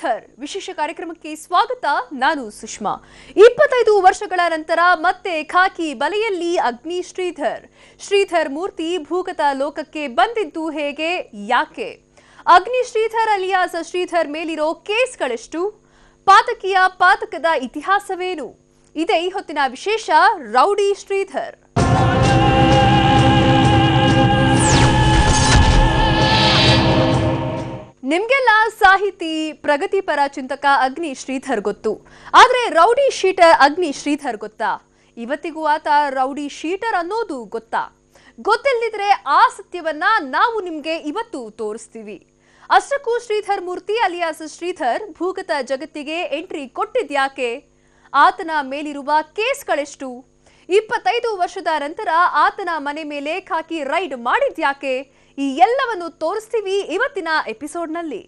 ಶ್ರೀಧರ್ ವಿಶೇಷ ಕಾರ್ಯಕ್ರಮಕ್ಕೆ ಸ್ವಾಗತ ನಾನು ಸುಷ್ಮಾ ಇಪ್ಪತ್ತೈದು ವರ್ಷಗಳ ನಂತರ ಮತ್ತೆ ಖಾಕಿ ಬಲೆಯಲ್ಲಿ ಅಗ್ನಿ ಶ್ರೀಧರ್ ಶ್ರೀಧರ್ ಮೂರ್ತಿ ಭೂಗತ ಲೋಕಕ್ಕೆ ಬಂದಿದ್ದು ಹೇಗೆ ಯಾಕೆ ಅಗ್ನಿ ಶ್ರೀಧರ್ ಅಲಿಯಾಸ್ ಶ್ರೀಧರ್ ಮೇಲಿರೋ ಕೇಸ್ಗಳೆಷ್ಟು ಪಾತಕಿಯ ಪಾತಕದ ಇತಿಹಾಸವೇನು ಇದೇ ಈ ಹೊತ್ತಿನ ವಿಶೇಷ ರೌಡಿ ಶ್ರೀಧರ್ ನಿಮ್ಗೆಲ್ಲ ಸಾಹಿತಿ ಪ್ರಗತಿಪರ ಚಿಂತಕ ಅಗ್ನಿ ಶ್ರೀಧರ್ ಗೊತ್ತು ಆದ್ರೆ ರೌಡಿ ಶೀಟರ್ ಅಗ್ನಿ ಶ್ರೀಧರ್ ಗೊತ್ತಾ ಇವತ್ತಿಗೂ ಆತ ರೌಡಿ ಶೀಟರ್ ಅನ್ನೋದು ಗೊತ್ತಾ ಗೊತ್ತಿಲ್ಲದಿದ್ರೆ ಆ ಸತ್ಯವನ್ನ ನಾವು ನಿಮ್ಗೆ ಇವತ್ತು ತೋರಿಸ್ತೀವಿ ಅಷ್ಟಕ್ಕೂ ಶ್ರೀಧರ್ ಮೂರ್ತಿ ಅಲಿಯಾಸ್ ಶ್ರೀಧರ್ ಭೂಗತ ಜಗತ್ತಿಗೆ ಎಂಟ್ರಿ ಕೊಟ್ಟಿದ್ಯಾಕೆ ಆತನ ಮೇಲಿರುವ ಕೇಸ್ಗಳೆಷ್ಟು ಇಪ್ಪತ್ತೈದು ವರ್ಷದ ನಂತರ ಆತನ ಮನೆ ಮೇಲೆ ಖಾಕಿ ರೈಡ್ ಮಾಡಿದ್ಯಾಕೆ ಈ ಎಲ್ಲವನ್ನು ತೋರಿಸ್ತೀವಿ ಇವತ್ತಿನ ಎಪಿಸೋಡ್ನಲ್ಲಿ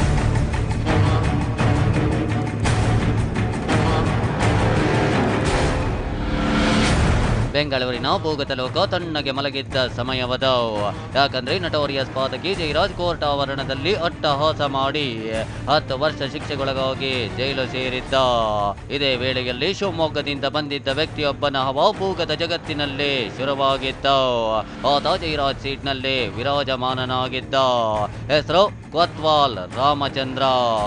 ಬೆಂಗಳೂರಿನ ಭೂಗತ ಲೋಕ ತಣ್ಣಗೆ ಮಲಗಿದ್ದ ಸಮಯವದು ಯಾಕಂದ್ರೆ ನಟೋರಿಯಸ್ ಪಾತಕಿ ಜೈರಾಜ್ ಕೋರ್ಟ್ ಆವರಣದಲ್ಲಿ ಅಟ್ಟಹಾಸ ಮಾಡಿ ಹತ್ತು ವರ್ಷ ಶಿಕ್ಷೆಗೊಳಗಾಗಿ ಜೈಲು ಸೇರಿದ್ದ ಇದೇ ವೇಳೆಯಲ್ಲಿ ಶಿವಮೊಗ್ಗದಿಂದ ಬಂದಿದ್ದ ವ್ಯಕ್ತಿಯೊಬ್ಬನ ಹವಾ ಭೂಗತ ಜಗತ್ತಿನಲ್ಲಿ ಶುರುವಾಗಿತ್ತು ಆತ ಜೈರಾಜ್ ಸೀಟ್ನಲ್ಲಿ ವಿರಾಜಮಾನನಾಗಿದ್ದ ಹೆಸರು ಕೊತ್ವಾಲ್ ರಾಮಚಂದ್ರ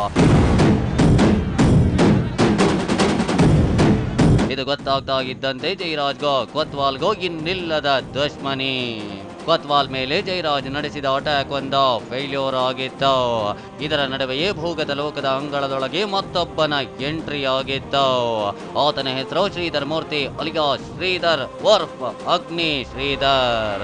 ಇದು ಗೊತ್ತಾಗ್ತಾ ಇದ್ದಂತೆ ಜೈರಾಜ್ಗೋ ಕೊತ್ವಾಲ್ಗೋ ಇನ್ನಿಲ್ಲದ ದುಶ್ಮನಿ ಕೊತ್ವಾಲ್ ಮೇಲೆ ಜೈರಾಜ್ ನಡೆಸಿದ ಅಟ್ಯಾಕ್ ಒಂದು ಫೇಲ್ಯೂರ್ ಆಗಿತ್ತು ಇದರ ನಡುವೆಯೇ ಭೂಗತ ಲೋಕದ ಅಂಗಳದೊಳಗೆ ಮತ್ತೊಬ್ಬನ ಎಂಟ್ರಿ ಆಗಿತ್ತು ಆತನ ಹೆಸರು ಶ್ರೀಧರ್ ಮೂರ್ತಿ ಅಲಿಯಾ ಶ್ರೀಧರ್ ವರ್ಫ್ ಅಗ್ನಿ ಶ್ರೀಧರ್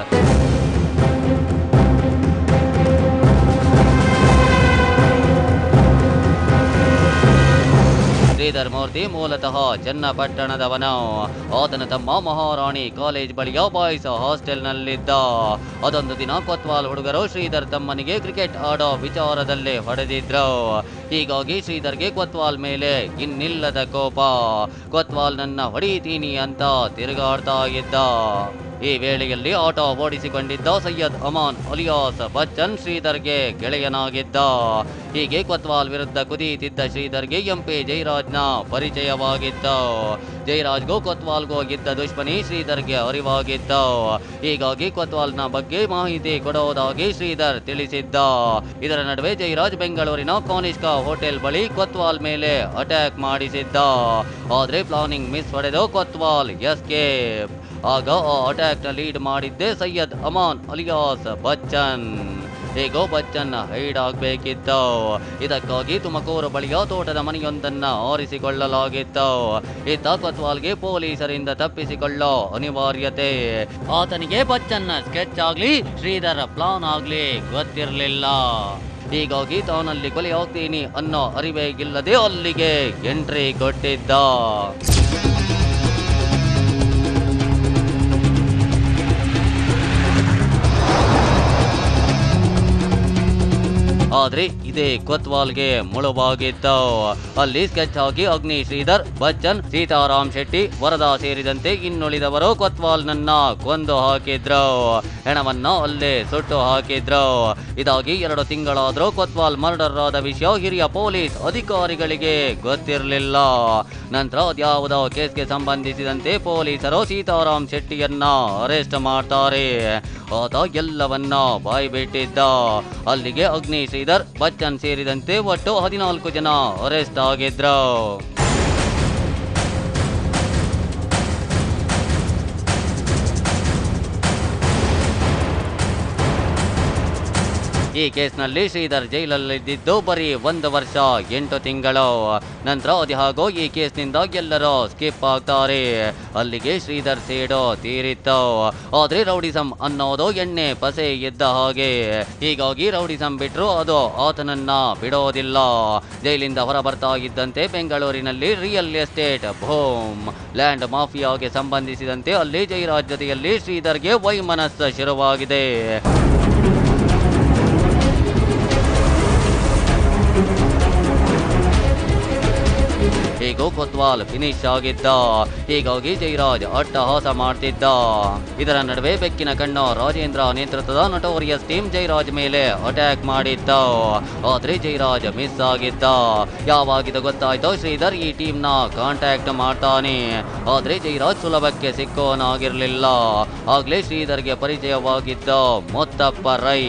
ಶ್ರೀಧರ್ ಮೂರ್ತಿ ಮೂಲತಃ ಚನ್ನಪಟ್ಟಣದವನು ಆತನ ತಮ್ಮ ಮಹಾರಾಣಿ ಕಾಲೇಜ್ ಬಳಿಯ ಬಾಯ್ಸ್ ಹಾಸ್ಟೆಲ್ನಲ್ಲಿದ್ದ ಅದೊಂದು ದಿನ ಕೊತ್ವಾಲ್ ಹುಡುಗರು ಶ್ರೀಧರ್ ತಮ್ಮನಿಗೆ ಕ್ರಿಕೆಟ್ ಆಡೋ ವಿಚಾರದಲ್ಲಿ ಹೊಡೆದಿದ್ರು ಹೀಗಾಗಿ ಶ್ರೀಧರ್ಗೆ ಕೊತ್ವಾಲ್ ಮೇಲೆ ಇನ್ನಿಲ್ಲದ ಕೋಪ ಕೊತ್ವಾಲ್ ನನ್ನ ಹೊಡಿತೀನಿ ಅಂತ ತಿರುಗಾಡ್ತಾ ಇದ್ದ ಈ ವೇಳೆಯಲ್ಲಿ ಆಟೋ ಓಡಿಸಿಕೊಂಡಿದ್ದ ಸೈಯದ್ ಅಮಾನ್ ಅಲಿಯಾಸ್ ಬಚ್ಚನ್ ಶ್ರೀಧರ್ಗೆ ಗೆಳೆಯನಾಗಿದ್ದ ಹೀಗೆ ಕೊತ್ವಾಲ್ ವಿರುದ್ಧ ಕುದೀತಿದ್ದ ಶ್ರೀಧರ್ಗೆ ಎಂಪಿ ಜೈರಾಜ್ನ ಪರಿಚಯವಾಗಿತ್ತು ಜೈರಾಜ್ಗೂ ಕೊತ್ವಾಲ್ಗೂ ಇದ್ದ ದುಶ್ಮನಿ ಶ್ರೀಧರ್ಗೆ ಅರಿವಾಗಿತ್ತು ಹೀಗಾಗಿ ಕೊತ್ವಾಲ್ನ ಬಗ್ಗೆ ಮಾಹಿತಿ ಕೊಡೋದಾಗಿ ಶ್ರೀಧರ್ ತಿಳಿಸಿದ್ದ ಇದರ ನಡುವೆ ಜೈರಾಜ್ ಬೆಂಗಳೂರಿನ ಕಾನಿಷ್ಕಾ ಹೋಟೆಲ್ ಬಳಿ ಕೊತ್ವಾಲ್ ಮೇಲೆ ಅಟ್ಯಾಕ್ ಮಾಡಿಸಿದ್ದ ಆದ್ರೆ ಪ್ಲಾನಿಂಗ್ ಮಿಸ್ ಹೊಡೆದು ಕೊತ್ವಾಲ್ ಎಸ್ಕೇಪ್ ಆಗ ಆ ಅಟ್ಯಾಕ್ ನ ಲೀಡ್ ಮಾಡಿದ್ದೆ ಸೈಯದ್ ಅಮಾನ್ ಅಲಿಯಾಸ್ ಬಚ್ಚನ್ ಹೇಗೋ ಬಚ್ಚನ್ ಹೈಡ್ ಆಗ್ಬೇಕಿತ್ತು ಇದಕ್ಕಾಗಿ ತುಮಕೂರು ಬಳಿಯ ತೋಟದ ಮನೆಯೊಂದನ್ನ ಆರಿಸಿಕೊಳ್ಳಲಾಗಿತ್ತು ಇತ್ತ ಕೊತ್ವಾಲ್ಗೆ ಪೊಲೀಸರಿಂದ ತಪ್ಪಿಸಿಕೊಳ್ಳೋ ಅನಿವಾರ್ಯತೆ ಆತನಿಗೆ ಬಚ್ಚನ್ನ ಸ್ಕೆಚ್ ಆಗ್ಲಿ ಶ್ರೀಧರ ಪ್ಲಾನ್ ಆಗ್ಲಿ ಗೊತ್ತಿರಲಿಲ್ಲ ಹೀಗಾಗಿ ತಾನಲ್ಲಿ ಕೊಲೆ ಆಗ್ತೀನಿ ಅನ್ನೋ ಅರಿವೇ ಇಲ್ಲದೆ ಅಲ್ಲಿಗೆ ಎಂಟ್ರಿ ಕೊಟ್ಟಿದ್ದ ಆದ್ರೆ ಇದೇ ಕೊತ್ವಾಲ್ಗೆ ಮುಳುವಾಗಿತ್ತು ಅಲ್ಲಿ ಸ್ಕೆಚ್ ಹಾಕಿ ಅಗ್ನಿ ಶ್ರೀಧರ್ ಬಚ್ಚನ್ ಸೀತಾರಾಮ್ ಶೆಟ್ಟಿ ವರದಾ ಸೇರಿದಂತೆ ಇನ್ನುಳಿದವರು ಕೊತ್ವಾಲ್ನನ್ನ ಕೊಂದು ಹಾಕಿದ್ರು ಹೆಣವನ್ನ ಅಲ್ಲೇ ಸುಟ್ಟು ಹಾಕಿದ್ರು ಇದಾಗಿ ಎರಡು ತಿಂಗಳಾದ್ರೂ ಕೊತ್ವಾಲ್ ಮರ್ಡರ್ ಆದ ವಿಷಯ ಹಿರಿಯ ಪೊಲೀಸ್ ಅಧಿಕಾರಿಗಳಿಗೆ ಗೊತ್ತಿರಲಿಲ್ಲ ನಂತರ ಅದ್ಯಾವುದೋ ಕೇಸ್ಗೆ ಸಂಬಂಧಿಸಿದಂತೆ ಪೊಲೀಸರು ಸೀತಾರಾಮ್ ಶೆಟ್ಟಿಯನ್ನ ಅರೆಸ್ಟ್ ಮಾಡ್ತಾರೆ ಆತ ಎಲ್ಲವನ್ನ ಬಾಯ್ಬಿಟ್ಟಿದ್ದ ಅಲ್ಲಿಗೆ ಅಗ್ನಿ ಶ್ರೀಧರ್ ಬಚ್ಚನ್ ಸೇರಿದಂತೆ ಒಟ್ಟು ಹದಿನಾಲ್ಕು ಜನ ಅರೆಸ್ಟ್ ಆಗಿದ್ರು ಈ ಕೇಸ್ನಲ್ಲಿ ಶ್ರೀಧರ್ ಜೈಲಲ್ಲಿದ್ದು ಬರೀ ಒಂದು ವರ್ಷ ಎಂಟು ತಿಂಗಳು ನಂತರ ಅದ್ಯಾಗೋ ಈ ಕೇಸ್ನಿಂದ ಎಲ್ಲರೂ ಸ್ಕಿಪ್ ಆಗ್ತಾರೆ ಅಲ್ಲಿಗೆ ಶ್ರೀಧರ್ ಸೇಡೋ ತೀರಿತ್ತು ಆದ್ರೆ ರೌಡಿಸಂ ಅನ್ನೋದು ಎಣ್ಣೆ ಪಸೆ ಇದ್ದ ಹಾಗೆ ಹೀಗಾಗಿ ರೌಡಿಸಂ ಬಿಟ್ರು ಅದು ಆತನನ್ನ ಬಿಡೋದಿಲ್ಲ ಜೈಲಿಂದ ಹೊರ ಬರ್ತಾ ಇದ್ದಂತೆ ಬೆಂಗಳೂರಿನಲ್ಲಿ ರಿಯಲ್ ಎಸ್ಟೇಟ್ ಭೂಮ್ ಲ್ಯಾಂಡ್ ಮಾಫಿಯಾಗೆ ಸಂಬಂಧಿಸಿದಂತೆ ಅಲ್ಲಿ ಜೈರಾಜ್ ಜೊತೆಯಲ್ಲಿ ಶ್ರೀಧರ್ಗೆ ವೈಮನಸ್ಸು ಶುರುವಾಗಿದೆ ಹೀಗೂ ಕೊತ್ವಾಲ್ ಫಿನಿಶ್ ಆಗಿದ್ದ ಹೀಗಾಗಿ ಜೈರಾಜ್ ಅಟ್ಟಹಾಸ ಮಾಡ್ತಿದ್ದ ಇದರ ನಡುವೆ ಬೆಕ್ಕಿನ ಕಣ್ಣು ರಾಜೇಂದ್ರ ನೇತೃತ್ವದ ನಟೋರಿಯಸ್ ಟೀಮ್ ಜೈರಾಜ್ ಮೇಲೆ ಅಟ್ಯಾಕ್ ಮಾಡಿದ್ದ ಆದ್ರೆ ಜೈರಾಜ್ ಮಿಸ್ ಆಗಿದ್ದ ಯಾವಾಗಿದು ಗೊತ್ತಾಯ್ತೋ ಶ್ರೀಧರ್ ಈ ಟೀಮ್ ನ ಕಾಂಟ್ಯಾಕ್ಟ್ ಮಾಡ್ತಾನೆ ಆದ್ರೆ ಜೈರಾಜ್ ಸುಲಭಕ್ಕೆ ಸಿಕ್ಕೋನಾಗಿರ್ಲಿಲ್ಲ ಆಗ್ಲೇ ಶ್ರೀಧರ್ಗೆ ಪರಿಚಯವಾಗಿದ್ದ ಮೊತ್ತಪ್ಪ ರೈ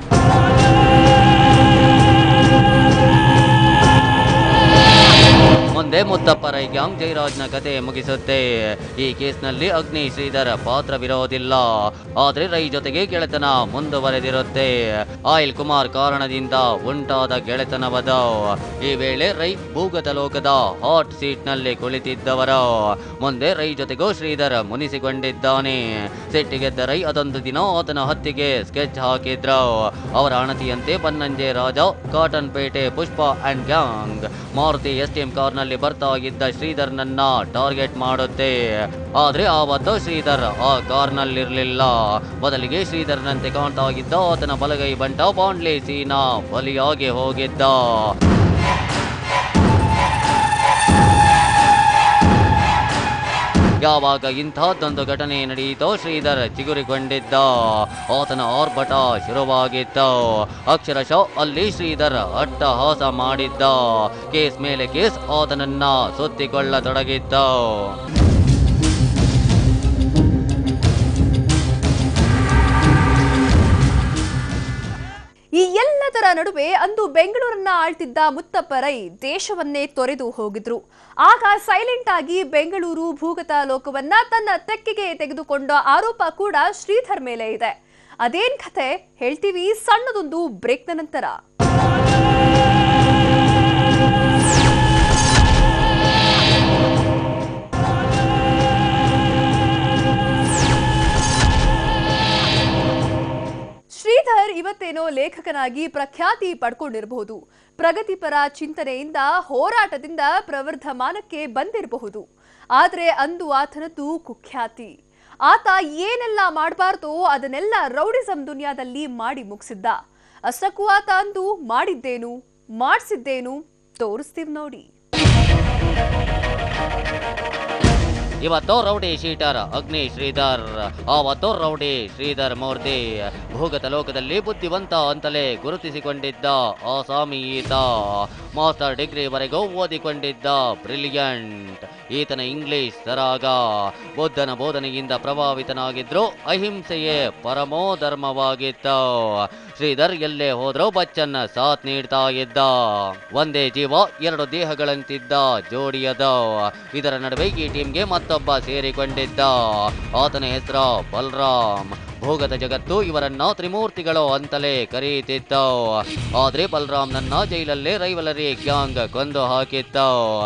ಮುಂದೆ ಮುತ್ತಪ್ಪ ರೈ ಗ್ಯಾಂಗ್ ಜಯರಾಜ್ನ ಕತೆ ಮುಗಿಸುತ್ತೆ ಈ ಕೇಸ್ನಲ್ಲಿ ಅಗ್ನಿ ಶ್ರೀಧರ್ ಪಾತ್ರವಿರೋದಿಲ್ಲ ಆದ್ರೆ ರೈ ಜೊತೆಗೆ ಗೆಳೆತನ ಮುಂದುವರೆದಿರುತ್ತೆ ಆಯಿಲ್ ಕುಮಾರ್ ಕಾರಣದಿಂದ ಉಂಟಾದ ಗೆಳೆತನವದ ಈ ವೇಳೆ ರೈ ಭೂಗತ ಲೋಕದ ಹಾಟ್ ಸೀಟ್ ನಲ್ಲಿ ಕುಳಿತಿದ್ದವರು ಮುಂದೆ ರೈ ಜೊತೆಗೂ ಶ್ರೀಧರ್ ಮುನಿಸಿಕೊಂಡಿದ್ದಾನೆ ಸಿಟ್ಟಿಗೆದ್ದ ರೈ ಅದೊಂದು ದಿನ ಆತನ ಹತ್ತಿಗೆ ಸ್ಕೆಚ್ ಹಾಕಿದ್ರು ಅವರ ಅಣತಿಯಂತೆ Bannanje Raja Cotton Pete Pushpa and gang Maruti S T M ಕಾರ್ನಲ್ಲಿ ಬರ್ತಾ ಇದ್ದ ಶ್ರೀಧರ್ನನ್ನ ಟಾರ್ಗೆಟ್ ಮಾಡುತ್ತೆ ಆದ್ರೆ ಆವತ್ತು ಶ್ರೀಧರ್ ಆ ಕಾರ್ನಲ್ಲಿರ್ಲಿಲ್ಲ ಬದಲಿಗೆ ಶ್ರೀಧರ್ನಂತೆ ಕಾಣ್ತಾ ಇದ್ದ ಆತನ ಬಲಗೈ ಬಂಟ ಬಾಂಡ್ಲೆ ಸೀನಾ ಬಲಿಯಾಗಿ ಹೋಗಿದ್ದ ಯಾವಾಗ ಇಂಥದ್ದೊಂದು ಘಟನೆ ನಡೆಯಿತೋ ಶ್ರೀಧರ್ ಚಿಗುರಿಕೊಂಡಿದ್ದ ಆತನ ಆರ್ಭಟ ಶುರುವಾಗಿತ್ತು ಅಕ್ಷರಶಃ ಅಲ್ಲಿ ಶ್ರೀಧರ್ ಅಟ್ಟಹಾಸ ಮಾಡಿದ್ದ ಕೇಸ್ ಮೇಲೆ ಕೇಸ್ ಆತನನ್ನ ಸುತ್ತಿಕೊಳ್ಳತೊಡಗಿತ್ತು ಈ ಎಲ್ಲದರ ನಡುವೆ ಅಂದು ಬೆಂಗಳೂರನ್ನ ಆಳ್ತಿದ್ದ ಮುತ್ತಪ್ಪ ರೈ ದೇಶವನ್ನೇ ತೊರೆದು ಹೋಗಿದ್ರು ಆಗ ಸೈಲೆಂಟ್ ಆಗಿ ಬೆಂಗಳೂರು ಭೂಗತ ಲೋಕವನ್ನ ತನ್ನ ತೆಕ್ಕೆಗೆ ತೆಗೆದುಕೊಂಡ ಆರೋಪ ಕೂಡ ಶ್ರೀಧರ್ ಮೇಲೆ ಇದೆ ಅದೇನ್ ಕಥೆ ಹೇಳ್ತೀವಿ ಸಣ್ಣದೊಂದು ಬ್ರೇಕ್ನ ನಂತರ ಶ್ರೀಧರ್ ಇವತ್ತೇನೋ ಲೇಖಕನಾಗಿ ಪ್ರಖ್ಯಾತಿ ಪಡ್ಕೊಂಡಿರಬಹುದು ಪ್ರಗತಿಪರ ಚಿಂತನೆಯಿಂದ ಹೋರಾಟದಿಂದ ಪ್ರವರ್ಧಮಾನಕ್ಕೆ ಬಂದಿರಬಹುದು ಆದ್ರೆ ಅಂದು ಆತನದ್ದು ಕುಖ್ಯಾತಿ ಆತ ಏನೆಲ್ಲ ಮಾಡಬಾರ್ದೋ ಅದನ್ನೆಲ್ಲ ರೌಡಿಸಂ ದುನಿಯಾದಲ್ಲಿ ಮಾಡಿ ಮುಗಿಸಿದ್ದ ಅಷ್ಟಕ್ಕೂ ಆತ ಅಂದು ಮಾಡಿದ್ದೇನು ಮಾಡಿಸಿದ್ದೇನು ತೋರಿಸ್ತೀವಿ ನೋಡಿ ಇವತ್ತು ರೌಡಿ ಶೀಟರ್ ಅಗ್ನಿ ಶ್ರೀಧರ್ ಆವತ್ತು ರೌಡಿ ಶ್ರೀಧರ್ ಮೂರ್ತಿ ಭೂಗತ ಲೋಕದಲ್ಲಿ ಬುದ್ಧಿವಂತ ಅಂತಲೇ ಗುರುತಿಸಿಕೊಂಡಿದ್ದ ಆಸಾಮಿ ಈತ ಮಾಸ್ಟರ್ ಡಿಗ್ರಿವರೆಗೂ ಓದಿಕೊಂಡಿದ್ದ ಬ್ರಿಲಿಯಂಟ್ ಈತನ ಇಂಗ್ಲಿಷ್ ಸರಾಗ ಬುದ್ಧನ ಬೋಧನೆಯಿಂದ ಪ್ರಭಾವಿತನಾಗಿದ್ರು ಅಹಿಂಸೆಯೇ ಪರಮೋ ಧರ್ಮವಾಗಿತ್ತು ಶ್ರೀಧರ್ ಎಲ್ಲೇ ಹೋದ್ರೂ ಬಚ್ಚನ್ ಸಾಥ್ ನೀಡ್ತಾ ಇದ್ದ ಒಂದೇ ಜೀವ ಎರಡು ದೇಹಗಳಂತಿದ್ದ ಜೋಡಿಯದ ಇದರ ನಡುವೆ ಈ ಟೀಮ್ಗೆ ಮತ್ತೊಬ್ಬ ಸೇರಿಕೊಂಡಿದ್ದ ಆತನ ಹೆಸರು ಬಲರಾಮ್ ಭೋಗದ ಜಗತ್ತು ಇವರನ್ನ ತ್ರಿಮೂರ್ತಿಗಳು ಅಂತಲೇ ಕರೆಯುತ್ತಿತ್ತು ಆದ್ರೆ ಬಲರಾಮ್ನನ್ನ ಜೈಲಲ್ಲೇ ರೈವಲರಿ ಗ್ಯಾಂಗ್ ಕೊಂದು ಹಾಕಿತ್ತು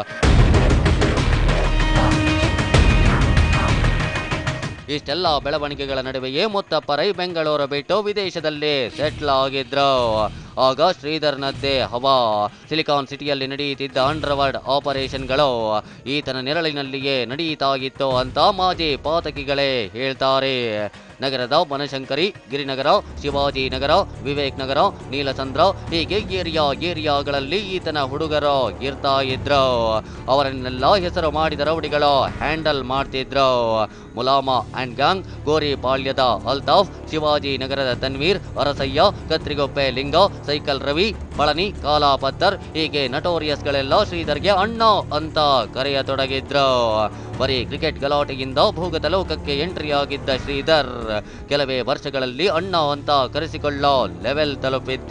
ಇಷ್ಟೆಲ್ಲ ಬೆಳವಣಿಗೆಗಳ ನಡುವೆಯೇ ಮುತ್ತಪ್ಪ ರೈ ಬೆಂಗಳೂರು ಬಿಟ್ಟು ವಿದೇಶದಲ್ಲಿ ಸೆಟ್ಲ್ ಆಗಿದ್ರು ಆಗ ಶ್ರೀಧರ್ನದ್ದೇ ಹವಾ ಸಿಲಿಕಾನ್ ಸಿಟಿಯಲ್ಲಿ ನಡೆಯುತ್ತಿದ್ದ ಅಂಡರ್ವರ್ಲ್ಡ್ ಆಪರೇಷನ್ಗಳು ಈತನ ನೆರಳಿನಲ್ಲಿಯೇ ನಡೆಯುತ್ತಾ ಇತ್ತು ಅಂತ ಮಾಜಿ ಪಾತಕಿಗಳೇ ಹೇಳ್ತಾರೆ ನಗರದ ಬನಶಂಕರಿ ಗಿರಿನಗರ ಶಿವಾಜಿ ನಗರ ವಿವೇಕ್ ನಗರ ನೀಲಚಂದ್ರ ಹೀಗೆ ಏರಿಯಾ ಏರಿಯಾಗಳಲ್ಲಿ ಈತನ ಹುಡುಗರು ಇರ್ತಾ ಇದ್ರು ಅವರನ್ನೆಲ್ಲ ಹೆಸರು ಮಾಡಿದ ರೌಡಿಗಳು ಹ್ಯಾಂಡಲ್ ಮಾಡ್ತಿದ್ರು ಮುಲಾಮ ಅಂಡ್ ಗ್ಯಾಂಗ್ ಗೋರಿ ಪಾಳ್ಯದ ಅಲ್ತಾಫ್ ಶಿವಾಜಿ ನಗರದ ತನ್ವೀರ್ ಅರಸಯ್ಯ ಕತ್ರಿಗೊಪ್ಪೆ ಲಿಂಗ ಸೈಕಲ್ ರವಿ ಬಳನಿ ಕಾಲಾಪತ್ತರ್ ಹೀಗೆ ನಟೋರಿಯಸ್ಗಳೆಲ್ಲ ಶ್ರೀಧರ್ಗೆ ಅಣ್ಣ ಅಂತ ಕರೆಯತೊಡಗಿದ್ರು ಬರೀ ಕ್ರಿಕೆಟ್ ಗಲಾಟೆಯಿಂದ ಭೂಗತ ಲೋಕಕ್ಕೆ ಎಂಟ್ರಿ ಆಗಿದ್ದ ಶ್ರೀಧರ್ ಕೆಲವೇ ವರ್ಷಗಳಲ್ಲಿ ಅಣ್ಣ ಅಂತ ಕರೆಸಿಕೊಳ್ಳೋ ಲೆವೆಲ್ ತಲುಪಿದ್ದ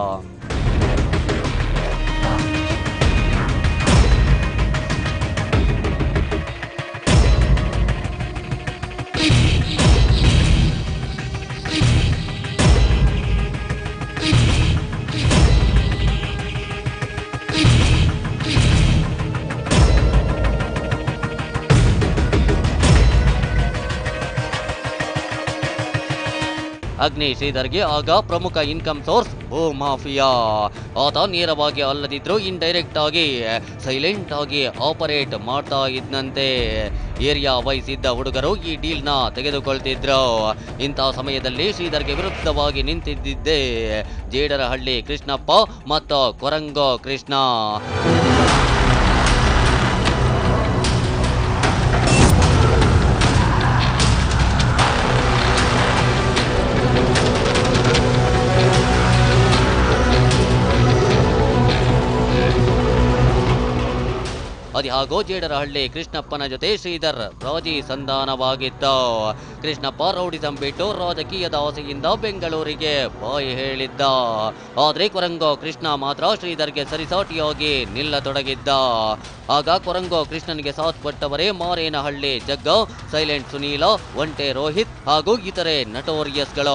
ಅಗ್ನಿ ಶ್ರೀಧರ್ಗೆ ಆಗ ಪ್ರಮುಖ ಇನ್ಕಮ್ ಸೋರ್ಸ್ ಭೂ ಮಾಫಿಯಾ ಆತ ನೇರವಾಗಿ ಅಲ್ಲದಿದ್ರು ಇಂಡೈರೆಕ್ಟ್ ಆಗಿ ಸೈಲೆಂಟ್ ಆಗಿ ಆಪರೇಟ್ ಮಾಡ್ತಾ ಇದ್ನಂತೆ ಏರಿಯಾ ವಹಿಸಿದ್ದ ಹುಡುಗರು ಈ ಡೀಲ್ನ ತೆಗೆದುಕೊಳ್ತಿದ್ರು ಇಂಥ ಸಮಯದಲ್ಲಿ ಶ್ರೀಧರ್ಗೆ ವಿರುದ್ಧವಾಗಿ ನಿಂತಿದ್ದಿದ್ದೇ ಜೇಡರಹಳ್ಳಿ ಕೃಷ್ಣಪ್ಪ ಮತ್ತು ಕೊರಂಗೋ ಕೃಷ್ಣ ಅದ್ಯಾಗೋ ಜೇಡರಹಳ್ಳಿ ಕೃಷ್ಣಪ್ಪನ ಜೊತೆ ಶ್ರೀಧರ್ ರಾಜಿ ಸಂಧಾನವಾಗಿದ್ದ ಕೃಷ್ಣಪ್ಪ ರೌಡಿಸಂ ಬಿಟ್ಟು ರಾಜಕೀಯದ ಆಸೆಯಿಂದ ಬೆಂಗಳೂರಿಗೆ ಬಾಯಿ ಹೇಳಿದ್ದ ಆದ್ರೆ ಕೊರಂಗೋ ಕೃಷ್ಣ ಮಾತ್ರ ಶ್ರೀಧರ್ಗೆ ಸರಿಸಾಟಿಯಾಗಿ ನಿಲ್ಲತೊಡಗಿದ್ದ ಆಗ ಕೊರಂಗೋ ಕೃಷ್ಣನಿಗೆ ಸಾಥ್ ಕೊಟ್ಟವರೇ ಮಾರೇನಹಳ್ಳಿ ಜಗ್ಗ ಸೈಲೆಂಟ್ ಸುನೀಲ ಒಂಟೆ ರೋಹಿತ್ ಹಾಗೂ ಇತರೆ ನಟೋರಿಯಸ್ಗಳು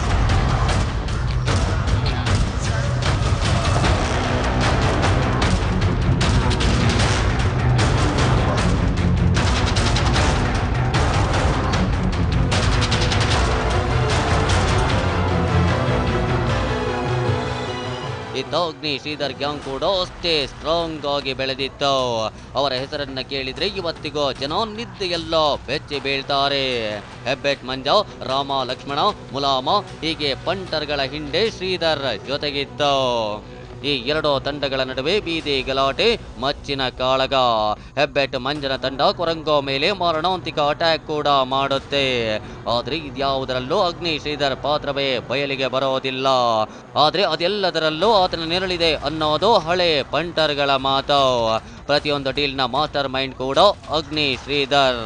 ಇದ್ದ ಅಗ್ನಿ ಶ್ರೀಧರ್ ಗ್ಯಾಂಗ್ ಕೂಡ ಅಷ್ಟೇ ಸ್ಟ್ರಾಂಗ್ ಆಗಿ ಬೆಳೆದಿತ್ತು ಅವರ ಹೆಸರನ್ನ ಕೇಳಿದ್ರೆ ಇವತ್ತಿಗೂ ಜನ ನಿದ್ದೆಯೆಲ್ಲ ಬೆಚ್ಚಿ ಬೀಳ್ತಾರೆ ಹೆಬ್ಬೆಟ್ ಮಂಜ ರಾಮ ಲಕ್ಷ್ಮಣ ಮುಲಾಮ ಹೀಗೆ ಪಂಟರ್ಗಳ ಹಿಂದೆ ಶ್ರೀಧರ್ ಜೊತೆಗಿತ್ತು ಈ ಎರಡು ತಂಡಗಳ ನಡುವೆ ಬೀದಿ ಗಲಾಟೆ ಮಚ್ಚಿನ ಕಾಳಗ ಹೆಬ್ಬೆಟ್ ಮಂಜನ ತಂಡ ಕೊರಂಗೋ ಮೇಲೆ ಮಾರಣಾಂತಿಕ ಅಟ್ಯಾಕ್ ಕೂಡ ಮಾಡುತ್ತೆ ಆದ್ರೆ ಇದ್ಯಾವುದರಲ್ಲೂ ಅಗ್ನಿ ಶ್ರೀಧರ್ ಪಾತ್ರವೇ ಬಯಲಿಗೆ ಬರೋದಿಲ್ಲ ಆದ್ರೆ ಅದೆಲ್ಲದರಲ್ಲೂ ಆತನ ನೆರಳಿದೆ ಅನ್ನೋದು ಹಳೆ ಪಂಟರ್ಗಳ ಮಾತು ಪ್ರತಿಯೊಂದು ಡೀಲ್ನ ಮಾಸ್ಟರ್ ಮೈಂಡ್ ಕೂಡ ಅಗ್ನಿ ಶ್ರೀಧರ್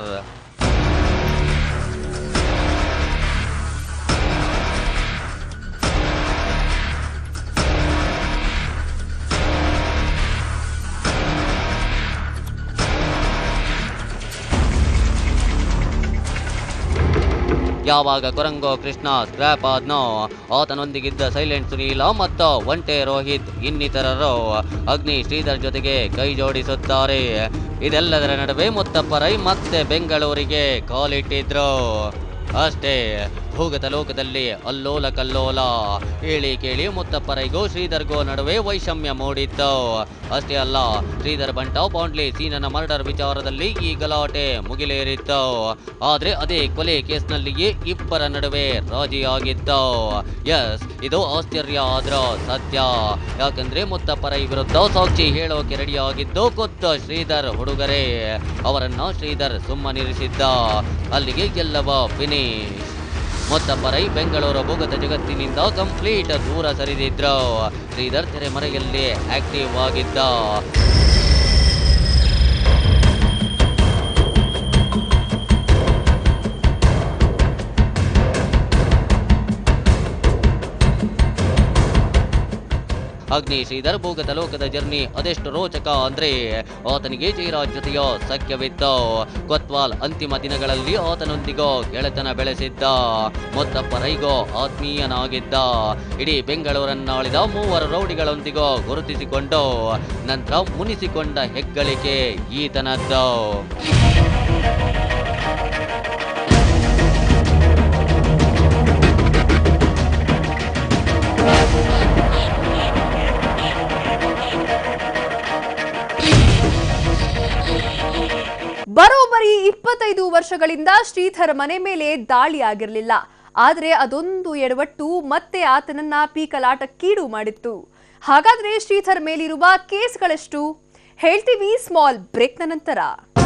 ಯಾವಾಗ ಕೊರಂಗೋ ಕೃಷ್ಣ ಸ್ಕ್ರಾಪ್ ಆದ್ನೋ ಆತನೊಂದಿಗಿದ್ದ ಸೈಲೆಂಟ್ ಸುನೀಲ ಮತ್ತು ಒಂಟೆ ರೋಹಿತ್ ಇನ್ನಿತರರು ಅಗ್ನಿ ಶ್ರೀಧರ್ ಜೊತೆಗೆ ಕೈ ಜೋಡಿಸುತ್ತಾರೆ ಇದೆಲ್ಲದರ ನಡುವೆ ಮುತ್ತಪ್ಪ ರೈ ಮತ್ತೆ ಬೆಂಗಳೂರಿಗೆ ಕಾಲಿಟ್ಟಿದ್ರು ಅಷ್ಟೇ ಭೂಗತ ಲೋಕದಲ್ಲಿ ಅಲ್ಲೋಲ ಕಲ್ಲೋಲ ಹೇಳಿ ಕೇಳಿ ಮುತ್ತಪ್ಪರೈಗೂ ಶ್ರೀಧರ್ಗೂ ನಡುವೆ ವೈಷಮ್ಯ ಮೂಡಿತ್ತು ಅಷ್ಟೇ ಅಲ್ಲ ಶ್ರೀಧರ್ ಬಂಟ ಬಾಂಡ್ಲಿ ಸೀನನ ಮರ್ಡರ್ ವಿಚಾರದಲ್ಲಿ ಈ ಗಲಾಟೆ ಮುಗಿಲೇರಿತ್ತು ಆದ್ರೆ ಅದೇ ಕೊಲೆ ಕೇಸ್ನಲ್ಲಿಯೇ ಇಬ್ಬರ ನಡುವೆ ರಾಜಿಯಾಗಿತ್ತು ಎಸ್ ಇದು ಆಶ್ಚರ್ಯ ಆದ್ರ ಸತ್ಯ ಯಾಕಂದ್ರೆ ಮುತ್ತಪ್ಪರೈ ವಿರುದ್ಧ ಸಾಕ್ಷಿ ಹೇಳೋಕೆ ರೆಡಿಯಾಗಿದ್ದು ಖುದ್ದು ಶ್ರೀಧರ್ ಹುಡುಗರೇ ಅವರನ್ನ ಶ್ರೀಧರ್ ಸುಮ್ಮನಿರಿಸಿದ್ದ ಅಲ್ಲಿಗೆ ಗೆಲ್ಲವ ಫಿನಿಶ್ ಮೊತ್ತಪ್ಪರೈ ಬೆಂಗಳೂರು ಭೂಗತ ಜಗತ್ತಿನಿಂದ ಕಂಪ್ಲೀಟ್ ದೂರ ಸರಿದಿದ್ರು ಶ್ರೀಧರ್ ತೆರೆಮರೆಯಲ್ಲಿ ಆಕ್ಟಿವ್ ಆಗಿದ್ದ ಅಗ್ನಿ ಶ್ರೀಧರ್ ಭೂಗತ ಲೋಕದ ಜರ್ನಿ ಅದೆಷ್ಟು ರೋಚಕ ಅಂದ್ರೆ ಆತನಿಗೆ ಜಯರಾಜ್ ಜೊತೆಯೋ ಸಖ್ಯವಿತ್ತು ಕೊತ್ವಾಲ್ ಅಂತಿಮ ದಿನಗಳಲ್ಲಿ ಆತನೊಂದಿಗೋ ಗೆಳೆತನ ಬೆಳೆಸಿದ್ದ ಮೊತ್ತಪ್ಪ ರೈಗೋ ಆತ್ಮೀಯನಾಗಿದ್ದ ಇಡೀ ಬೆಂಗಳೂರನ್ನಾಳಿದ ಮೂವರು ರೌಡಿಗಳೊಂದಿಗೋ ಗುರುತಿಸಿಕೊಂಡು ನಂತರ ಮುನಿಸಿಕೊಂಡ ಹೆಗ್ಗಳಿಕೆ ಈತನದ್ದು ಬರೋಬ್ಬರಿ ಇಪ್ಪತ್ತೈದು ವರ್ಷಗಳಿಂದ ಶ್ರೀಧರ್ ಮನೆ ಮೇಲೆ ದಾಳಿ ಆಗಿರಲಿಲ್ಲ ಆದ್ರೆ ಅದೊಂದು ಎಡವಟ್ಟು ಮತ್ತೆ ಆತನನ್ನ ಪೀಕಲಾಟಕ್ಕೀಡು ಮಾಡಿತ್ತು ಹಾಗಾದ್ರೆ ಶ್ರೀಧರ್ ಮೇಲಿರುವ ಕೇಸ್ಗಳೆಷ್ಟು ಹೇಳ್ತೀವಿ ಸ್ಮಾಲ್ ಬ್ರೇಕ್ನ ನಂತರ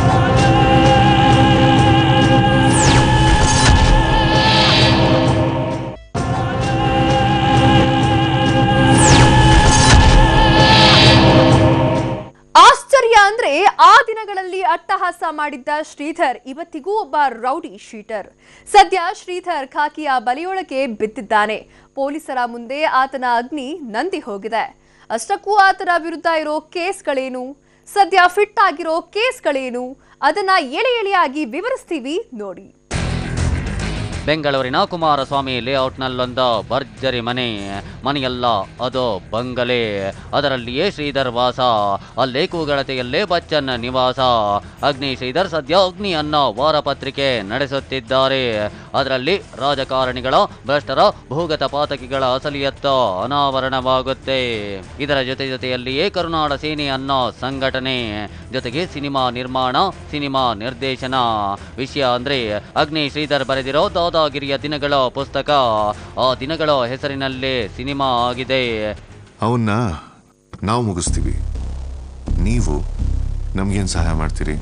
ಆಶ್ಚರ್ಯ ಅಂದ್ರೆ ಆ ದಿನಗಳಲ್ಲಿ ಅಟ್ಟಹಾಸ ಮಾಡಿದ್ದ ಶ್ರೀಧರ್ ಇವತ್ತಿಗೂ ಒಬ್ಬ ರೌಡಿ ಶೀಟರ್ ಸದ್ಯ ಶ್ರೀಧರ್ ಖಾಕಿಯ ಬಲೆಯೊಳಗೆ ಬಿದ್ದಿದ್ದಾನೆ ಪೊಲೀಸರ ಮುಂದೆ ಆತನ ಅಗ್ನಿ ನಂದಿ ಹೋಗಿದೆ ಅಷ್ಟಕ್ಕೂ ಆತನ ವಿರುದ್ಧ ಇರೋ ಕೇಸ್ಗಳೇನು ಸದ್ಯ ಫಿಟ್ ಆಗಿರೋ ಕೇಸ್ಗಳೇನು ಅದನ್ನ ಎಳೆ ಎಳೆಯಾಗಿ ವಿವರಿಸ್ತೀವಿ ನೋಡಿ ಬೆಂಗಳೂರಿನ ಕುಮಾರಸ್ವಾಮಿ ಲೇಔಟ್ನಲ್ಲೊಂದು ಭರ್ಜರಿ ಮನೆ ಮನೆಯಲ್ಲ ಅದು ಬಂಗಲೆ ಅದರಲ್ಲಿಯೇ ಶ್ರೀಧರ್ ವಾಸ ಅಲ್ಲೇ ಕೂಗಳತೆಯಲ್ಲೇ ಬಚ್ಚನ್ ನಿವಾಸ ಅಗ್ನಿ ಶ್ರೀಧರ್ ಸದ್ಯ ಅಗ್ನಿ ಅನ್ನೋ ವಾರಪತ್ರಿಕೆ ನಡೆಸುತ್ತಿದ್ದಾರೆ ಅದರಲ್ಲಿ ರಾಜಕಾರಣಿಗಳ ಭ್ರಷ್ಟರ ಭೂಗತ ಪಾತಕಿಗಳ ಅಸಲಿಯತ್ತು ಅನಾವರಣವಾಗುತ್ತೆ ಇದರ ಜೊತೆ ಜೊತೆಯಲ್ಲಿಯೇ ಕರುನಾಡ ಸೇನೆ ಅನ್ನೋ ಸಂಘಟನೆ ಜೊತೆಗೆ ಸಿನಿಮಾ ನಿರ್ಮಾಣ ಸಿನಿಮಾ ನಿರ್ದೇಶನ ವಿಷಯ ಅಂದ್ರೆ ಅಗ್ನಿ ಶ್ರೀಧರ್ ಬರೆದಿರೋ ದಾದಾಗಿರಿಯ ದಿನಗಳ ಪುಸ್ತಕ ಆ ದಿನಗಳ ಹೆಸರಿನಲ್ಲೇ ಸಿನಿಮಾ ಆಗಿದೆ ಅವನ್ನ ನಾವು ಮುಗಿಸ್ತೀವಿ ನೀವು ನಮ್ಗೇನು ಸಹಾಯ ಮಾಡ್ತೀರಿ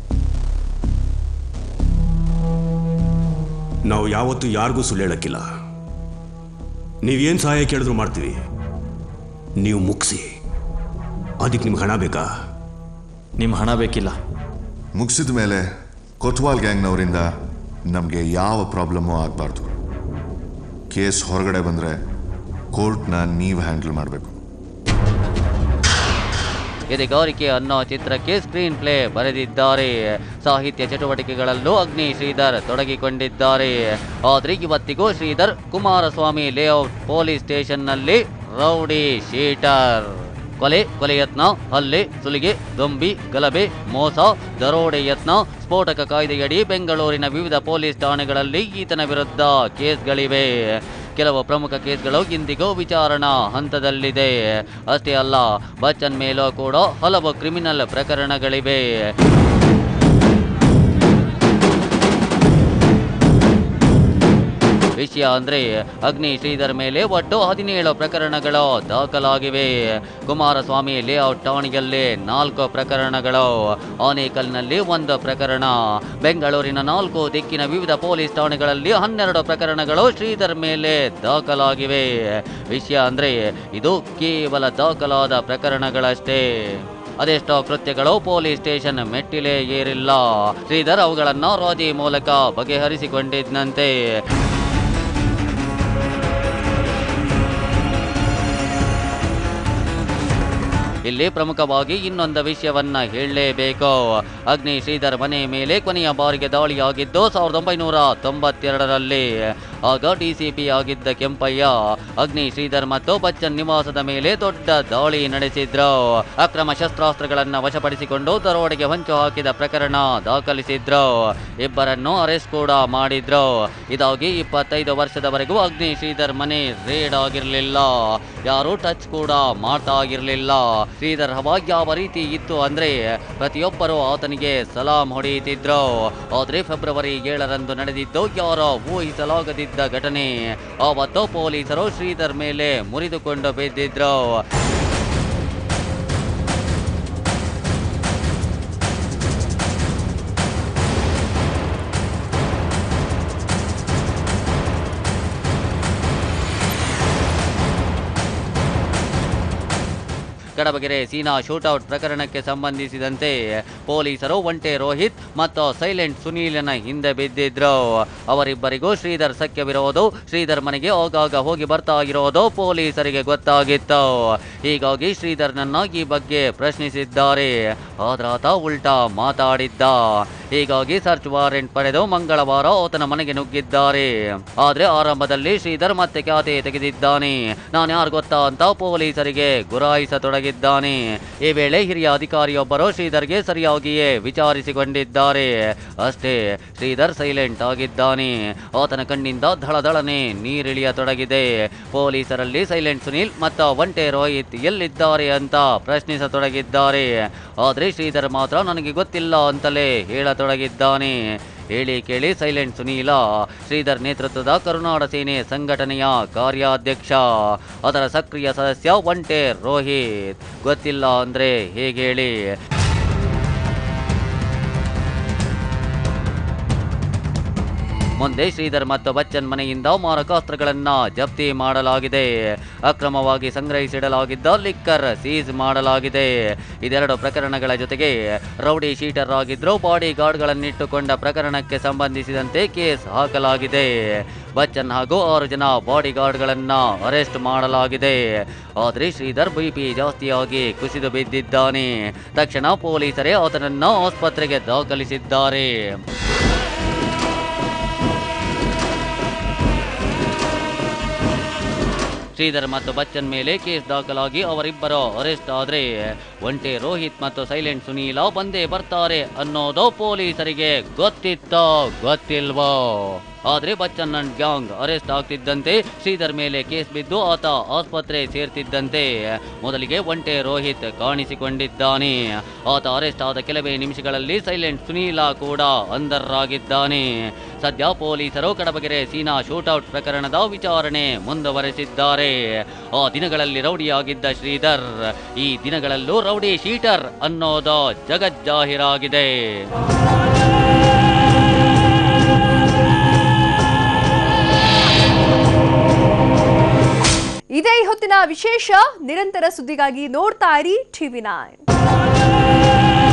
ನಾವು ಯಾವತ್ತೂ ಯಾರಿಗೂ ಸುಳ್ಳು ಹೇಳಕ್ಕಿಲ್ಲ ನೀವೇನು ಸಹಾಯ ಕೇಳಿದ್ರು ಮಾಡ್ತೀವಿ ನೀವು ಮುಗಿಸಿ ಅದಕ್ಕೆ ನಿಮ್ಗೆ ಹಣ ಬೇಕಾ ನಿಮ್ಮ ಹಣ ಬೇಕಿಲ್ಲ ಮುಗಿಸಿದ ಮೇಲೆ ಕೊತ್ವಾಲ್ ಗ್ಯಾಂಗ್ನವರಿಂದ ನಮಗೆ ಯಾವ ಪ್ರಾಬ್ಲಮ್ಮು ಆಗಬಾರ್ದು ಕೇಸ್ ಹೊರಗಡೆ ಬಂದರೆ ಕೋರ್ಟ್ನ ನೀವು ಹ್ಯಾಂಡಲ್ ಮಾಡಬೇಕು ಎದೆಗಾರಿಕೆ ಅನ್ನೋ ಚಿತ್ರಕ್ಕೆ ಸ್ಕ್ರೀನ್ ಪ್ಲೇ ಬರೆದಿದ್ದಾರೆ ಸಾಹಿತ್ಯ ಚಟುವಟಿಕೆಗಳಲ್ಲೂ ಅಗ್ನಿ ಶ್ರೀಧರ್ ತೊಡಗಿಕೊಂಡಿದ್ದಾರೆ ಆದ್ರೆ ಇವತ್ತಿಗೂ ಶ್ರೀಧರ್ ಕುಮಾರಸ್ವಾಮಿ ಲೇಔಟ್ ಪೊಲೀಸ್ ಸ್ಟೇಷನ್ನಲ್ಲಿ ರೌಡಿ ಶೀಟರ್ ಕೊಲೆ ಕೊಲೆ ಯತ್ನ ಹಲ್ಲೆ ಸುಲಿಗೆ ದೊಂಬಿ ಗಲಭೆ ಮೋಸ ದರೋಡೆ ಯತ್ನ ಸ್ಫೋಟಕ ಕಾಯ್ದೆಯಡಿ ಬೆಂಗಳೂರಿನ ವಿವಿಧ ಪೊಲೀಸ್ ಠಾಣೆಗಳಲ್ಲಿ ಈತನ ವಿರುದ್ಧ ಕೇಸ್ಗಳಿವೆ ಕೆಲವು ಪ್ರಮುಖ ಕೇಸ್ಗಳು ಇಂದಿಗೂ ವಿಚಾರಣಾ ಹಂತದಲ್ಲಿದೆ ಅಷ್ಟೇ ಅಲ್ಲ ಬಚ್ಚನ್ ಮೇಲೂ ಕೂಡ ಹಲವು ಕ್ರಿಮಿನಲ್ ಪ್ರಕರಣಗಳಿವೆ ವಿಷಯ ಅಂದ್ರೆ ಅಗ್ನಿ ಶ್ರೀಧರ್ ಮೇಲೆ ಒಟ್ಟು ಹದಿನೇಳು ಪ್ರಕರಣಗಳು ದಾಖಲಾಗಿವೆ ಕುಮಾರಸ್ವಾಮಿ ಲೇಔಟ್ ಠಾಣೆಯಲ್ಲಿ ನಾಲ್ಕು ಪ್ರಕರಣಗಳು ಆನೇಕಲ್ನಲ್ಲಿ ಒಂದು ಪ್ರಕರಣ ಬೆಂಗಳೂರಿನ ನಾಲ್ಕು ದಿಕ್ಕಿನ ವಿವಿಧ ಪೊಲೀಸ್ ಠಾಣೆಗಳಲ್ಲಿ ಹನ್ನೆರಡು ಪ್ರಕರಣಗಳು ಶ್ರೀಧರ್ ಮೇಲೆ ದಾಖಲಾಗಿವೆ ವಿಷಯ ಅಂದ್ರೆ ಇದು ಕೇವಲ ದಾಖಲಾದ ಪ್ರಕರಣಗಳಷ್ಟೇ ಅದೆಷ್ಟೋ ಕೃತ್ಯಗಳು ಪೊಲೀಸ್ ಸ್ಟೇಷನ್ ಮೆಟ್ಟಿಲೇ ಏರಿಲ್ಲ ಶ್ರೀಧರ್ ಅವುಗಳನ್ನ ರಾಜಿ ಮೂಲಕ ಬಗೆಹರಿಸಿಕೊಂಡಿದ್ದಂತೆ ಇಲ್ಲಿ ಪ್ರಮುಖವಾಗಿ ಇನ್ನೊಂದು ವಿಷಯವನ್ನ ಹೇಳಲೇಬೇಕು ಅಗ್ನಿ ಶ್ರೀಧರ್ ಮನೆ ಮೇಲೆ ಕೊನೆಯ ಬಾರಿಗೆ ದಾಳಿಯಾಗಿದ್ದು ಸಾವಿರದ ಒಂಬೈನೂರ ತೊಂಬತ್ತೆರಡರಲ್ಲಿ ಆಗ ಡಿಸಿಪಿ ಆಗಿದ್ದ ಕೆಂಪಯ್ಯ ಅಗ್ನಿ ಶ್ರೀಧರ್ ಮತ್ತು ಬಚ್ಚನ್ ನಿವಾಸದ ಮೇಲೆ ದೊಡ್ಡ ದಾಳಿ ನಡೆಸಿದ್ರು ಅಕ್ರಮ ಶಸ್ತ್ರಾಸ್ತ್ರಗಳನ್ನ ವಶಪಡಿಸಿಕೊಂಡು ದರೋಡೆಗೆ ಹೊಂಚು ಹಾಕಿದ ಪ್ರಕರಣ ದಾಖಲಿಸಿದ್ರು ಇಬ್ಬರನ್ನು ಅರೆಸ್ಟ್ ಕೂಡ ಮಾಡಿದ್ರು ಇದಾಗಿ ಇಪ್ಪತ್ತೈದು ವರ್ಷದವರೆಗೂ ಅಗ್ನಿ ಶ್ರೀಧರ್ ಮನೆ ರೇಡ್ ಆಗಿರಲಿಲ್ಲ ಯಾರು ಟಚ್ ಕೂಡ ಮಾಡ್ತಾ ಇರಲಿಲ್ಲ ಶ್ರೀಧರ್ ಹವಾ ಯಾವ ರೀತಿ ಇತ್ತು ಅಂದ್ರೆ ಪ್ರತಿಯೊಬ್ಬರು ಆತನಿಗೆ ಸಲಾಂ ಹೊಡೆಯುತ್ತಿದ್ರು ಆದ್ರೆ ಫೆಬ್ರವರಿ ಏಳರಂದು ನಡೆದಿದ್ದು ಯಾರೋ ಊಹಿಸಲಾಗದಿದ್ದ ಘಟನೆ ಆವತ್ತು ಪೊಲೀಸರು ಶ್ರೀಧರ್ ಮೇಲೆ ಮುರಿದುಕೊಂಡು ಬಿದ್ದಿದ್ರು ಕಡಬಗೆರೆ ಸೀನಾ ಶೂಟೌಟ್ ಪ್ರಕರಣಕ್ಕೆ ಸಂಬಂಧಿಸಿದಂತೆ ಪೊಲೀಸರು ಒಂಟೆ ರೋಹಿತ್ ಮತ್ತು ಸೈಲೆಂಟ್ ಸುನೀಲನ ಹಿಂದೆ ಬಿದ್ದಿದ್ರು ಅವರಿಬ್ಬರಿಗೂ ಶ್ರೀಧರ್ ಸಖ್ಯವಿರೋದು ಶ್ರೀಧರ್ ಮನೆಗೆ ಆಗಾಗ ಹೋಗಿ ಬರ್ತಾ ಇರೋದು ಪೊಲೀಸರಿಗೆ ಗೊತ್ತಾಗಿತ್ತು ಹೀಗಾಗಿ ಶ್ರೀಧರ್ನನ್ನ ಈ ಬಗ್ಗೆ ಪ್ರಶ್ನಿಸಿದ್ದಾರೆ ಆದ್ರಾತ ಉಲ್ಟಾ ಮಾತಾಡಿದ್ದ ಹೀಗಾಗಿ ಸರ್ಚ್ ವಾರೆಂಟ್ ಪಡೆದು ಮಂಗಳವಾರ ಆತನ ಮನೆಗೆ ನುಗ್ಗಿದ್ದಾರೆ ಆದ್ರೆ ಆರಂಭದಲ್ಲಿ ಶ್ರೀಧರ್ ಮತ್ತೆ ಖ್ಯಾತೆ ತೆಗೆದಿದ್ದಾನೆ ನಾನು ಯಾರು ಗೊತ್ತಾ ಅಂತ ಪೊಲೀಸರಿಗೆ ಗುರಾಯಿಸತೊಡಗಿದ್ದಾನೆ ಈ ವೇಳೆ ಹಿರಿಯ ಅಧಿಕಾರಿಯೊಬ್ಬರು ಶ್ರೀಧರ್ಗೆ ಸರಿಯಾಗಿಯೇ ವಿಚಾರಿಸಿಕೊಂಡಿದ್ದಾರೆ ಅಷ್ಟೇ ಶ್ರೀಧರ್ ಸೈಲೆಂಟ್ ಆಗಿದ್ದಾನೆ ಆತನ ಕಣ್ಣಿಂದ ಧಳಧಳನೆ ನೀರಿಳಿಯತೊಡಗಿದೆ ಪೊಲೀಸರಲ್ಲಿ ಸೈಲೆಂಟ್ ಸುನೀಲ್ ಮತ್ತು ಒಂಟೆ ರೋಹಿತ್ ಎಲ್ಲಿದ್ದಾರೆ ಅಂತ ಪ್ರಶ್ನಿಸತೊಡಗಿದ್ದಾರೆ ಆದ್ರೆ ಶ್ರೀಧರ್ ಮಾತ್ರ ನನಗೆ ಗೊತ್ತಿಲ್ಲ ಅಂತಲೇ ಹೇಳತೊಡಗಿದ್ದಾನೆ ಹೇಳಿ ಕೇಳಿ ಸೈಲೆಂಟ್ ಸುನೀಲ ಶ್ರೀಧರ್ ನೇತೃತ್ವದ ಕರುನಾಡ ಸೇನೆ ಸಂಘಟನೆಯ ಕಾರ್ಯಾಧ್ಯಕ್ಷ ಅದರ ಸಕ್ರಿಯ ಸದಸ್ಯ ಒಂಟೆ ರೋಹಿತ್ ಗೊತ್ತಿಲ್ಲ ಅಂದ್ರೆ ಹೇಗೆ ಹೇಳಿ ಮುಂದೆ ಶ್ರೀಧರ್ ಮತ್ತು ಬಚ್ಚನ್ ಮನೆಯಿಂದ ಮಾರಕಾಸ್ತ್ರಗಳನ್ನ ಜಪ್ತಿ ಮಾಡಲಾಗಿದೆ ಅಕ್ರಮವಾಗಿ ಸಂಗ್ರಹಿಸಿಡಲಾಗಿದ್ದ ಲಿಕ್ಕರ್ ಸೀಸ್ ಮಾಡಲಾಗಿದೆ ಇದೆರಡು ಪ್ರಕರಣಗಳ ಜೊತೆಗೆ ರೌಡಿ ಶೀಟರ್ ಆಗಿದ್ರು ಬಾಡಿ ಗಾರ್ಡ್ಗಳನ್ನಿಟ್ಟುಕೊಂಡ ಪ್ರಕರಣಕ್ಕೆ ಸಂಬಂಧಿಸಿದಂತೆ ಕೇಸ್ ಹಾಕಲಾಗಿದೆ ಬಚ್ಚನ್ ಹಾಗೂ ಆರು ಜನ ಬಾಡಿ ಗಾರ್ಡ್ಗಳನ್ನ ಅರೆಸ್ಟ್ ಮಾಡಲಾಗಿದೆ ಆದ್ರೆ ಶ್ರೀಧರ್ ಬಿಪಿ ಜಾಸ್ತಿಯಾಗಿ ಕುಸಿದು ಬಿದ್ದಿದ್ದಾನೆ ತಕ್ಷಣ ಪೊಲೀಸರೇ ಆತನನ್ನ ಆಸ್ಪತ್ರೆಗೆ ದಾಖಲಿಸಿದ್ದಾರೆ ಶ್ರೀಧರ್ ಮತ್ತು ಬಚ್ಚನ್ ಮೇಲೆ ಕೇಸ್ ದಾಖಲಾಗಿ ಅವರಿಬ್ಬರು ಅರೆಸ್ಟ್ ಆದ್ರೆ ಒಂಟೆ ರೋಹಿತ್ ಮತ್ತು ಸೈಲೆಂಟ್ ಸುನೀಲ ಬಂದೇ ಬರ್ತಾರೆ ಅನ್ನೋದು ಪೊಲೀಸರಿಗೆ ಗೊತ್ತಿತ್ತೋ ಗೊತ್ತಿಲ್ವೋ ಆದ್ರೆ ಬಚ್ಚನ್ ಅಂಡ್ ಗ್ಯಾಂಗ್ ಅರೆಸ್ಟ್ ಆಗ್ತಿದ್ದಂತೆ ಶ್ರೀಧರ್ ಮೇಲೆ ಕೇಸ್ ಬಿದ್ದು ಆತ ಆಸ್ಪತ್ರೆ ಸೇರ್ತಿದ್ದಂತೆ ಮೊದಲಿಗೆ ಒಂಟೆ ರೋಹಿತ್ ಕಾಣಿಸಿಕೊಂಡಿದ್ದಾನೆ ಆತ ಅರೆಸ್ಟ್ ಆದ ಕೆಲವೇ ನಿಮಿಷಗಳಲ್ಲಿ ಸೈಲೆಂಟ್ ಸುನೀಲ ಕೂಡ ಅಂಧರಾಗಿದ್ದಾನೆ ಸದ್ಯ ಪೊಲೀಸರು ಕಡಬಗೆರೆ ಸೀನಾ ಶೂಟೌಟ್ ಪ್ರಕರಣದ ವಿಚಾರಣೆ ಮುಂದುವರೆಸಿದ್ದಾರೆ ಆ ದಿನಗಳಲ್ಲಿ ರೌಡಿಯಾಗಿದ್ದ ಶ್ರೀಧರ್ ಈ ದಿನಗಳಲ್ಲೂ ರೌಡಿ ಶೀಟರ್ ಅನ್ನೋದು ಜಗಜ್ಜಾಹೀರಾಗಿದೆ ಇದೇ ಈ ಹೊತ್ತಿನ ವಿಶೇಷ ನಿರಂತರ ಸುದ್ದಿಗಾಗಿ ನೋಡ್ತಾ ಇರಿ ಟಿವಿ ನೈನ್